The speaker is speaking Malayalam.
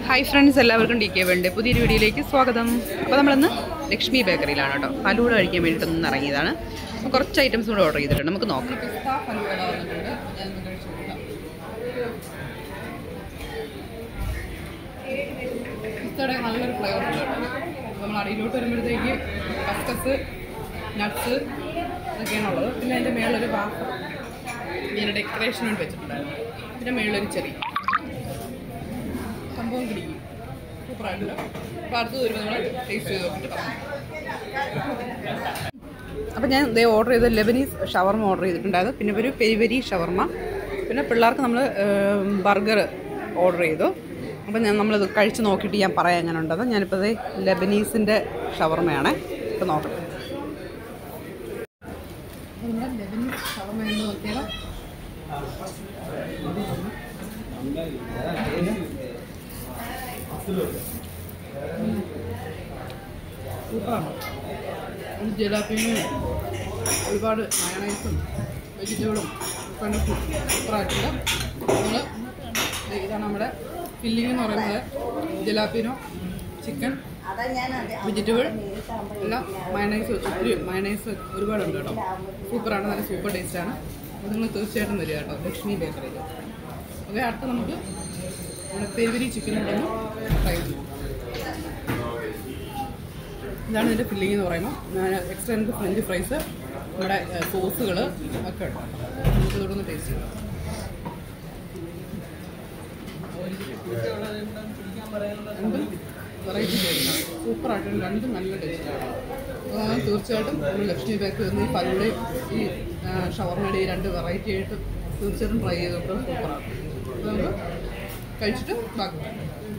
ഹായ് ഫ്രണ്ട്സ് എല്ലാവർക്കും ഡി കെ വേണ്ടേ പുതിയൊരു വീഡിയോയിലേക്ക് സ്വാഗതം അപ്പോൾ നമ്മളിന്ന് ലക്ഷ്മി ബേക്കറിയിലാണ് കേട്ടോ ഫലൂഡ കഴിക്കാൻ വേണ്ടിയിട്ട് ഒന്ന് ഇറങ്ങിയതാണ് അപ്പോൾ കുറച്ച് ഐറ്റംസ് കൂടെ ഓർഡർ ചെയ്തിട്ടുണ്ട് നമുക്ക് നോക്കാം പിസ്തയുടെ നല്ലൊരു ഫ്ലേവർ ഉണ്ട് കേട്ടോ നമ്മൾ അടിയിലോട്ട് വരുമ്പോഴത്തേക്ക് കസ്കസ് നട്ട്സ് ഇതൊക്കെയാണ് ഉള്ളത് പിന്നെ അതിൻ്റെ മേളിലൊരു ബാഫ് ഇങ്ങനെ ഡെക്കറേഷൻ വേണ്ടി വെച്ചിട്ടുണ്ടായിരുന്നു പിന്നെ മേളിലൊരു ചെറിയ സംഭവം കിടിക്കും സൂപ്പറായിട്ടില്ല അപ്പോൾ അടുത്ത് വരുമ്പോൾ നമ്മൾ ടേസ്റ്റ് ചെയ്ത് നോക്കിയിട്ട് പറയാം അപ്പോൾ ഞാൻ ഇതേ ഓർഡർ ചെയ്ത ലെബനീസ് ഷവർമ ഓർഡർ ചെയ്തിട്ടുണ്ടായിരുന്നു പിന്നെ ഒരു പെരി പെരി ഷവർമ പിന്നെ പിള്ളേർക്ക് നമ്മൾ ബർഗർ ഓർഡർ ചെയ്തു അപ്പോൾ ഞാൻ നമ്മളത് കഴിച്ച് നോക്കിയിട്ട് ഞാൻ പറയാം എങ്ങനെ ഉണ്ടെന്ന് ഞാനിപ്പോൾ ഇത് ലെബനീസിൻ്റെ ഷവർമയാണ് ഇപ്പോൾ നോക്കട്ടെ ലെബനീസ് ഷവർമ എന്ന് നോക്കിയാൽ സൂപ്പറാണ് ഈ ജലാപ്പിനും ഒരുപാട് മയണൈസും വെജിറ്റബിളും ഒക്കെ സൂപ്പറായിട്ടുണ്ട് നമ്മൾ ഇതാണ് നമ്മുടെ ഫില്ലിംഗ് എന്ന് പറയുന്നത് ജലാപ്പിനോ ചിക്കൻ വെജിറ്റബിൾ എല്ലാം മയണൈസ് ഒത്തിരി മയണൈസ് ഒരുപാടുണ്ട് കേട്ടോ സൂപ്പറാണ് നല്ല സൂപ്പർ ടേസ്റ്റാണ് അപ്പോൾ നിങ്ങൾ തീർച്ചയായിട്ടും വരിക കേട്ടോ ലക്ഷ്മി ബേക്കറിയിൽ ഓക്കെ അടുത്ത് നമുക്ക് നമ്മുടെ പെരുവരി ചിക്കൻ ഉണ്ടെന്ന് ട്രൈ ചെയ്യാം ഇതാണ് ഇതിൻ്റെ ഫില്ലിംഗ് എന്ന് പറയുമ്പോൾ എക്സ്ട്രാ നമുക്ക് ഫ്രഞ്ച് ഫ്രൈസ് നമ്മുടെ സോസുകൾ ഒക്കെ ഉണ്ട് നമുക്ക് ഇതോടെ ഒന്ന് ടേസ്റ്റ് ചെയ്യാം രണ്ടും വെറൈറ്റി ടേസ്റ്റാണ് സൂപ്പറായിട്ടുണ്ട് രണ്ടും നല്ല ടേസ്റ്റാണ് അതാണ് തീർച്ചയായിട്ടും നമ്മൾ ലക്ഷ്മി ബേക്ക് വന്ന് ഈ പല്ലുടെയും ഈ ഷവർമയുടെ ഈ രണ്ട് വെറൈറ്റി ആയിട്ട് തീർച്ചയായിട്ടും ട്രൈ ചെയ്തിട്ട് സൂപ്പറാണ് അപ്പോൾ നമുക്ക് കഴിച്ചിട്ട് ബാക്കി പറയാം.